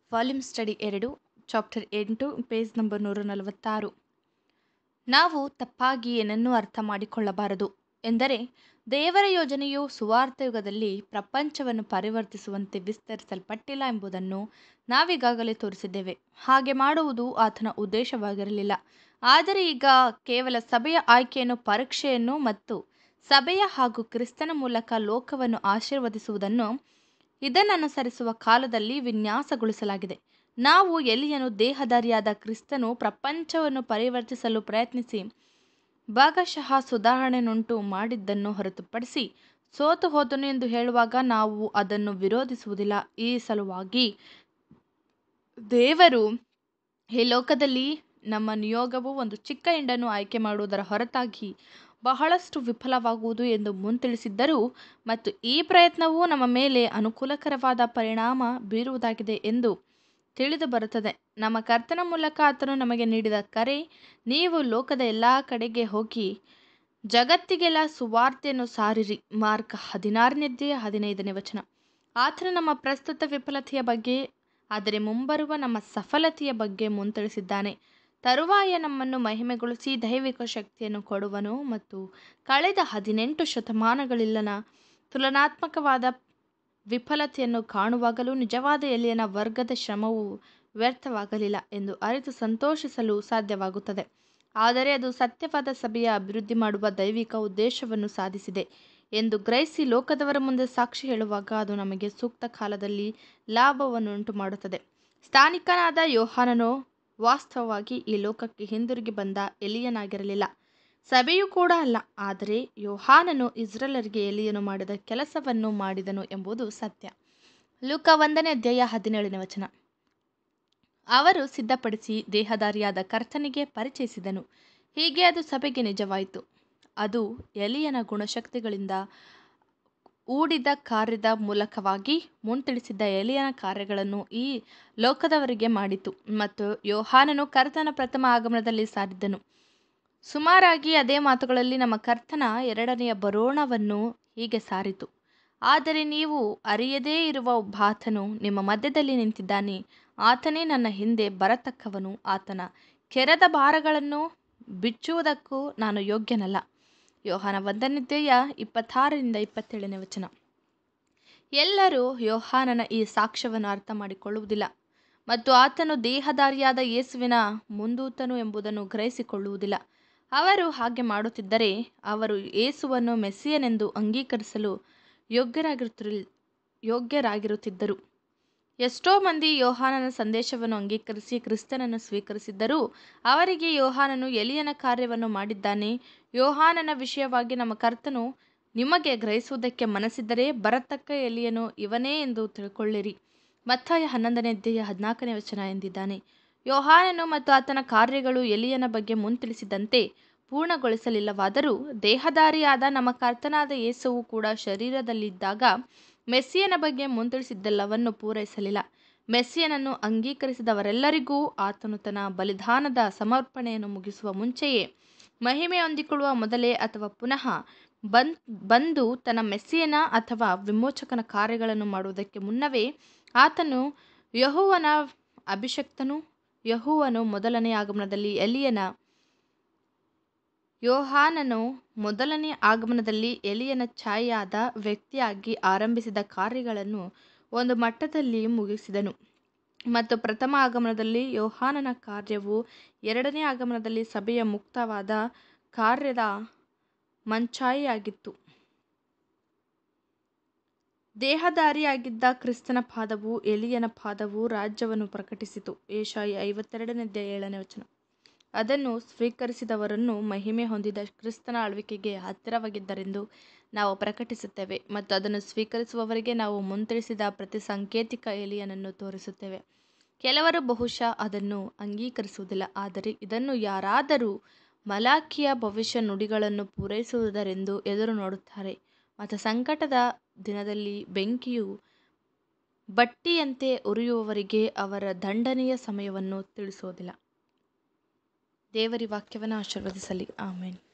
volume study ಎರಡು chapter ಎಂಟು page number ನೂರ ನಲವತ್ತಾರು ನಾವು ತಪ್ಪಾಗಿ ಏನನ್ನೂ ಅರ್ಥ ಮಾಡಿಕೊಳ್ಳಬಾರದು ಎಂದರೆ ದೇವರ ಯೋಜನೆಯು ಸುವಾರ್ಥ ಯುಗದಲ್ಲಿ ಪ್ರಪಂಚವನ್ನು ಪರಿವರ್ತಿಸುವಂತೆ ವಿಸ್ತರಿಸಲ್ಪಟ್ಟಿಲ್ಲ ಎಂಬುದನ್ನು ನಾವೀಗಾಗಲೇ ತೋರಿಸಿದ್ದೇವೆ ಹಾಗೆ ಮಾಡುವುದು ಆತನ ಉದ್ದೇಶವಾಗಿರಲಿಲ್ಲ ಆದರೆ ಈಗ ಕೇವಲ ಸಭೆಯ ಆಯ್ಕೆಯನ್ನು ಪರೀಕ್ಷೆಯನ್ನು ಮತ್ತು ಸಭೆಯ ಹಾಗೂ ಕ್ರಿಸ್ತನ ಮೂಲಕ ಲೋಕವನ್ನು ಆಶೀರ್ವದಿಸುವುದನ್ನು ಇದನ್ನನುಸರಿಸುವ ಕಾಲದಲ್ಲಿ ವಿನ್ಯಾಸಗೊಳಿಸಲಾಗಿದೆ ನಾವು ಎಲಿಯನು ದೇಹಧಾರಿಯಾದ ಕ್ರಿಸ್ತನು ಪ್ರಪಂಚವನ್ನು ಪರಿವರ್ತಿಸಲು ಪ್ರಯತ್ನಿಸಿ ಭಾಗಶಃ ಸುಧಾರಣೆನುಂಟು ಮಾಡಿದ್ದನ್ನು ಹೊರತುಪಡಿಸಿ ಸೋತು ಹೋದನು ಎಂದು ಹೇಳುವಾಗ ನಾವು ಅದನ್ನು ವಿರೋಧಿಸುವುದಿಲ್ಲ ಈ ಸಲುವಾಗಿ ದೇವರು ಈ ಲೋಕದಲ್ಲಿ ನಮ್ಮ ನಿಯೋಗವು ಒಂದು ಚಿಕ್ಕ ಹಿಂಡನ್ನು ಆಯ್ಕೆ ಮಾಡುವುದರ ಹೊರತಾಗಿ ಬಹಳಷ್ಟು ವಿಫಲವಾಗುವುದು ಎಂದು ಮುಂತಿಳಿಸಿದ್ದರೂ ಮತ್ತು ಈ ಪ್ರಯತ್ನವು ನಮ್ಮ ಮೇಲೆ ಅನುಕೂಲಕರವಾದ ಪರಿಣಾಮ ಬೀರುವುದಾಗಿದೆ ಎಂದು ತಿಳಿದು ಬರುತ್ತದೆ ನಮ್ಮ ಕರ್ತನ ಮೂಲಕ ಆತನು ನಮಗೆ ನೀಡಿದ ಕರೆ ನೀವು ಲೋಕದ ಎಲ್ಲ ಕಡೆಗೆ ಹೋಗಿ ಜಗತ್ತಿಗೆಲ್ಲ ಸುವಾರ್ತೆಯನ್ನು ಸಾರಿರಿ ಮಾರ್ಕ್ ಹದಿನಾರನೇದ್ದೇ ಹದಿನೈದನೇ ವಚನ ಆತನು ನಮ್ಮ ಪ್ರಸ್ತುತ ವಿಫಲತೆಯ ಬಗ್ಗೆ ಆದರೆ ಮುಂಬರುವ ನಮ್ಮ ಸಫಲತೆಯ ಬಗ್ಗೆ ಮುಂತಿಳಿಸಿದ್ದಾನೆ ತರುವಾಯ ನಮ್ಮನ್ನು ಮಹಿಮೆಗೊಳಿಸಿ ದೈವಿಕ ಶಕ್ತಿಯನ್ನು ಕೊಡುವನು ಮತ್ತು ಕಳೆದ ಹದಿನೆಂಟು ಶತಮಾನಗಳಿಲ್ಲನ ತುಲನಾತ್ಮಕವಾದ ವಿಫಲತೆಯನ್ನು ಕಾಣುವಾಗಲೂ ನಿಜವಾದ ಎಲಿಯನ ವರ್ಗದ ಶ್ರಮವು ವ್ಯರ್ಥವಾಗಲಿಲ್ಲ ಎಂದು ಅರಿತು ಸಂತೋಷಿಸಲು ಸಾಧ್ಯವಾಗುತ್ತದೆ ಆದರೆ ಅದು ಸತ್ಯವಾದ ಸಭೆಯ ಅಭಿವೃದ್ಧಿ ಮಾಡುವ ದೈವಿಕ ಉದ್ದೇಶವನ್ನು ಸಾಧಿಸಿದೆ ಎಂದು ಗ್ರಹಿಸಿ ಲೋಕದವರ ಮುಂದೆ ಸಾಕ್ಷಿ ಹೇಳುವಾಗ ಅದು ನಮಗೆ ಸೂಕ್ತ ಕಾಲದಲ್ಲಿ ಲಾಭವನ್ನುಂಟು ಮಾಡುತ್ತದೆ ಸ್ಥಾನಿಕನಾದ ಯೋಹಾನನು ವಾಸ್ತವವಾಗಿ ಈ ಲೋಕಕ್ಕೆ ಹಿಂದಿರುಗಿ ಬಂದ ಎಲಿಯನಾಗಿರಲಿಲ್ಲ ಸಭೆಯೂ ಕೂಡ ಅಲ್ಲ ಆದರೆ ಯೋಹಾನನು ಇಸ್ರೇಲರಿಗೆ ಎಲಿಯನು ಮಾಡಿದ ಕೆಲಸವನ್ನು ಮಾಡಿದನು ಎಂಬುದು ಸತ್ಯ ಲೂಕ ಒಂದನೇ ಅಧ್ಯಾಯ ಹದಿನೇಳನೇ ವಚನ ಅವರು ಸಿದ್ಧಪಡಿಸಿ ದೇಹದಾರಿಯಾದ ಕರ್ತನಿಗೆ ಪರಿಚಯಿಸಿದನು ಹೀಗೆ ಅದು ಸಭೆಗೆ ನಿಜವಾಯಿತು ಅದು ಎಲಿಯನ ಗುಣಶಕ್ತಿಗಳಿಂದ ಊಡಿದ ಕಾರ್ಯದ ಮೂಲಕವಾಗಿ ಮುಂತಿಳಿಸಿದ್ದ ಎಲಿಯನ ಕಾರ್ಯಗಳನ್ನು ಈ ಲೋಕದವರಿಗೆ ಮಾಡಿತು ಮತ್ತು ಯೋಹಾನನು ಕರ್ತನ ಪ್ರಥಮ ಆಗಮನದಲ್ಲಿ ಸಾರಿದ್ದನು ಸುಮಾರಾಗಿ ಅದೇ ಮಾತುಗಳಲ್ಲಿ ನಮ್ಮ ಕರ್ತನ ಎರಡನೆಯ ಬರೋಣವನ್ನು ಹೀಗೆ ಸಾರಿತು ಆದರೆ ನೀವು ಅರಿಯದೇ ಇರುವ ಒಬ್ಬಾತನು ನಿಮ್ಮ ಮಧ್ಯದಲ್ಲಿ ನಿಂತಿದ್ದಾನೆ ಆತನೇ ನನ್ನ ಹಿಂದೆ ಬರತಕ್ಕವನು ಆತನ ಕೆರೆದ ಭಾರಗಳನ್ನು ಬಿಚ್ಚುವುದಕ್ಕೂ ನಾನು ಯೋಗ್ಯನಲ್ಲ ಯೋಹಾನ ಒಂದನೇದ್ಯಯ ಇಪ್ಪತ್ತಾರರಿಂದ ಇಪ್ಪತ್ತೇಳನೇ ವಚನ ಎಲ್ಲರೂ ಯೋಹಾನನ ಈ ಸಾಕ್ಷ್ಯವನ್ನು ಅರ್ಥ ಮಾಡಿಕೊಳ್ಳುವುದಿಲ್ಲ ಮತ್ತು ಆತನು ದೇಹದಾರಿಯಾದ ಯೇಸುವಿನ ಮುಂದೂತನು ಎಂಬುದನ್ನು ಗ್ರಹಿಸಿಕೊಳ್ಳುವುದಿಲ್ಲ ಅವರು ಹಾಗೆ ಮಾಡುತ್ತಿದ್ದರೆ ಅವರು ಯೇಸುವನ್ನು ಮೆಸ್ಸಿಯನೆಂದು ಅಂಗೀಕರಿಸಲು ಯೋಗ್ಯರಾಗಿರುತ್ತಿರಲಿ ಯೋಗ್ಯರಾಗಿರುತ್ತಿದ್ದರು ಎಷ್ಟೋ ಮಂದಿ ಯೋಹಾನನ ಸಂದೇಶವನ್ನು ಅಂಗೀಕರಿಸಿ ಕ್ರಿಸ್ತನನ್ನು ಸ್ವೀಕರಿಸಿದ್ದರೂ ಅವರಿಗೆ ಯೋಹಾನನು ಎಲಿಯನ ಕಾರ್ಯವನ್ನು ಮಾಡಿದ್ದಾನೆ ಯೋಹಾನನ ವಿಷಯವಾಗಿ ನಮ್ಮ ಕರ್ತನು ನಿಮಗೆ ಗ್ರಹಿಸುವುದಕ್ಕೆ ಮನಸ್ಸಿದ್ದರೆ ಬರತಕ್ಕ ಎಲಿಯನು ಇವನೇ ಎಂದು ತಿಳ್ಕೊಳ್ಳಿರಿ ಮತ್ತಾಯ ಹನ್ನೊಂದನೇ ಅಧ್ಯಾಯ ಹದಿನಾಲ್ಕನೇ ವಚನ ಎಂದಿದ್ದಾನೆ ಯೋಹಾನನು ಮತ್ತು ಆತನ ಕಾರ್ಯಗಳು ಎಲಿಯನ ಬಗ್ಗೆ ಮುಂತಿಳಿಸಿದಂತೆ ಪೂರ್ಣಗೊಳಿಸಲಿಲ್ಲವಾದರೂ ದೇಹದಾರಿಯಾದ ನಮ್ಮ ಕರ್ತನಾದ ಯೇಸುವು ಕೂಡ ಶರೀರದಲ್ಲಿದ್ದಾಗ ಮೆಸ್ಸಿಯನ ಬಗ್ಗೆ ಮುಂತಿಳಿಸಿದ್ದೆಲ್ಲವನ್ನು ಪೂರೈಸಲಿಲ್ಲ ಮೆಸ್ಸಿಯನನ್ನು ಅಂಗೀಕರಿಸಿದವರೆಲ್ಲರಿಗೂ ಆತನು ತನ್ನ ಬಲಿದಾನದ ಸಮರ್ಪಣೆಯನ್ನು ಮುಗಿಸುವ ಮುಂಚೆಯೇ ಮಹಿಮೆ ಹೊಂದಿಕೊಳ್ಳುವ ಮೊದಲೇ ಅಥವಾ ಪುನಃ ಬಂದ್ ಬಂದು ತನ್ನ ಮೆಸ್ಸಿಯನ ಅಥವಾ ವಿಮೋಚಕನ ಕಾರ್ಯಗಳನ್ನು ಮಾಡುವುದಕ್ಕೆ ಮುನ್ನವೇ ಆತನು ಯಹುವನ ಅಭಿಷಕ್ತನು ಯಹುವನು ಮೊದಲನೇ ಆಗಮನದಲ್ಲಿ ಎಲಿಯನ ಯೋಹಾನನು ಮೊದಲನೇ ಆಗಮನದಲ್ಲಿ ಎಲಿಯನ ಛಾಯೆಯಾದ ವ್ಯಕ್ತಿಯಾಗಿ ಆರಂಭಿಸಿದ ಕಾರ್ಯಗಳನ್ನು ಒಂದು ಮಟ್ಟದಲ್ಲಿ ಮುಗಿಸಿದನು ಮತ್ತು ಪ್ರಥಮ ಆಗಮನದಲ್ಲಿ ಯೋಹಾನನ ಕಾರ್ಯವು ಎರಡನೇ ಆಗಮನದಲ್ಲಿ ಸಭೆಯ ಮುಕ್ತವಾದ ಕಾರ್ಯದ ಮಂಚಾಯಿಯಾಗಿತ್ತು ದೇಹದಾರಿಯಾಗಿದ್ದ ಕ್ರಿಸ್ತನ ಪಾದವು ಎಲಿಯನ ಪಾದವು ರಾಜ್ಯವನ್ನು ಪ್ರಕಟಿಸಿತು ಏಷಾಯಿ ಐವತ್ತೆರಡನೇ ಏಳನೇ ವಚನ ಅದನ್ನು ಸ್ವೀಕರಿಸಿದವರನ್ನು ಮಹಿಮೆ ಹೊಂದಿದ ಕ್ರಿಸ್ತನ ಆಳ್ವಿಕೆಗೆ ಹತ್ತಿರವಾಗಿದ್ದರೆಂದು ನಾವು ಪ್ರಕಟಿಸುತ್ತೇವೆ ಮತ್ತು ಅದನ್ನು ಸ್ವೀಕರಿಸುವವರಿಗೆ ನಾವು ಮುಂತಿಳಿಸಿದ ಪ್ರತಿ ಸಾಂಕೇತಿಕ ಎಲಿಯನನ್ನು ತೋರಿಸುತ್ತೇವೆ ಕೆಲವರು ಬಹುಶಃ ಅದನ್ನು ಅಂಗೀಕರಿಸುವುದಿಲ್ಲ ಆದರೆ ಇದನ್ನು ಯಾರಾದರೂ ಮಲಾಖಿಯ ಭವಿಷ್ಯ ನುಡಿಗಳನ್ನು ಪೂರೈಸುವುದರೆಂದು ಎದುರು ನೋಡುತ್ತಾರೆ ಮತ್ತು ಸಂಕಟದ ದಿನದಲ್ಲಿ ಬೆಂಕಿಯು ಬಟ್ಟಿಯಂತೆ ಉರಿಯುವವರಿಗೆ ಅವರ ದಂಡನೆಯ ಸಮಯವನ್ನು ತಿಳಿಸುವುದಿಲ್ಲ ದೇವರಿ ವಾಕ್ಯವನ್ನು ಆಶೀರ್ವದಿಸಲಿ ಆಮೇಲೆ